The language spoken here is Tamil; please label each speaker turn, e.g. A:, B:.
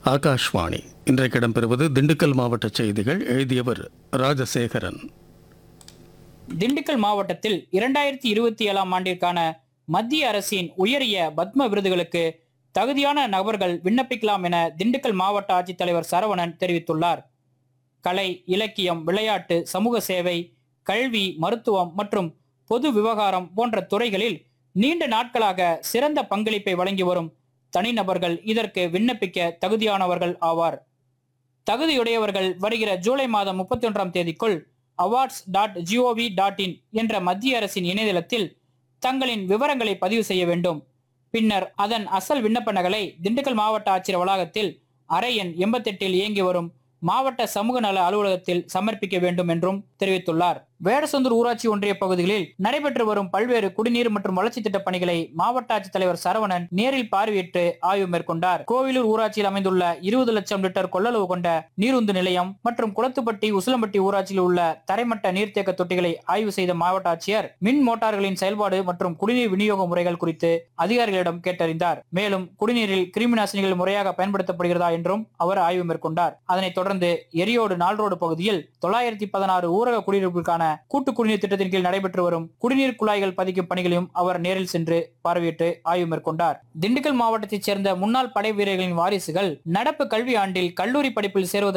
A: ஆகாஷ்வாணி இன்றைக்கு இடம்பெறுவது திண்டுக்கல் மாவட்ட செய்திகள் எழுதியவர் ராஜசேகரன்
B: திண்டுக்கல் மாவட்டத்தில் இரண்டாயிரத்தி இருபத்தி ஏழாம் ஆண்டிற்கான மத்திய அரசின் உயரிய பத்ம விருதுகளுக்கு தகுதியான நபர்கள் விண்ணப்பிக்கலாம் என திண்டுக்கல் மாவட்ட ஆட்சித்தலைவர் சரவணன் தெரிவித்துள்ளார் கலை இலக்கியம் விளையாட்டு சமூக சேவை கல்வி மருத்துவம் மற்றும் பொது விவகாரம் போன்ற துறைகளில் நீண்ட நாட்களாக சிறந்த பங்களிப்பை வழங்கி வரும் தனிநபர்கள் இதற்கு விண்ணப்பிக்க தகுதியானவர்கள் ஆவார் தகுதியுடையவர்கள் வருகிற ஜூலை மாதம் முப்பத்தி ஒன்றாம் தேதிக்குள் awards dot G O V dot in என்ற மத்திய அரசின் இணையதளத்தில் தங்களின் விவரங்களை பதிவு செய்ய வேண்டும் பின்னர் அதன் அசல் விண்ணப்ப நகலை திண்டுக்கல் மாவட்ட ஆட்சியர் வளாகத்தில் அறை எண் எண்பத்தெட்டில் இயங்கி வரும் மாவட்ட சமூக நல அலுவலகத்தில் சமர்ப்பிக்க வேண்டும் என்றும் தெரிவித்துள்ளார் வேடசந்தூர் ஊராட்சி ஒன்றிய பகுதிகளில் நடைபெற்று வரும் பல்வேறு குடிநீர் மற்றும் வளர்ச்சி திட்ட பணிகளை மாவட்ட ஆட்சித்தலைவர் சரவணன் நேரில் பார்வையிட்டு ஆய்வு மேற்கொண்டார் கோவிலூர் ஊராட்சியில் அமைந்துள்ள இருபது லட்சம் லிட்டர் கொள்ளளவு கொண்ட நீருந்து நிலையம் மற்றும் குளத்துப்பட்டி உசிலம்பட்டி ஊராட்சியில் உள்ள தரைமட்ட நீர்த்தேக்க தொட்டிகளை ஆய்வு செய்த மாவட்ட ஆட்சியர் மின் மோட்டார்களின் செயல்பாடு மற்றும் குடிநீர் விநியோக முறைகள் குறித்து அதிகாரிகளிடம் கேட்டறிந்தார் மேலும் குடிநீரில் கிருமி நாசினிகள் முறையாக பயன்படுத்தப்படுகிறதா என்றும் அவர் ஆய்வு மேற்கொண்டார் அதனைத் தொடர்ந்து எரியோடு நால்ரோடு பகுதியில் தொள்ளாயிரத்தி பதினாறு ஊரக குடியிருப்புக்கான கூட்டு குடிநீர் திட்டத்தின் கீழ் நடைபெற்று வரும் குடிநீர் குழாய்கள் பதிக்கும் பணிகளையும் அவர் நேரில் சென்று பார்வையிட்டு ஆய்வு மேற்கொண்டார் திண்டுக்கல் மாவட்டத்தைச் சேர்ந்த முன்னாள் படை வீரர்களின் வாரிசுகள் நடப்பு கல்வி ஆண்டில் கல்லூரி படிப்பில் சேருவதற்கு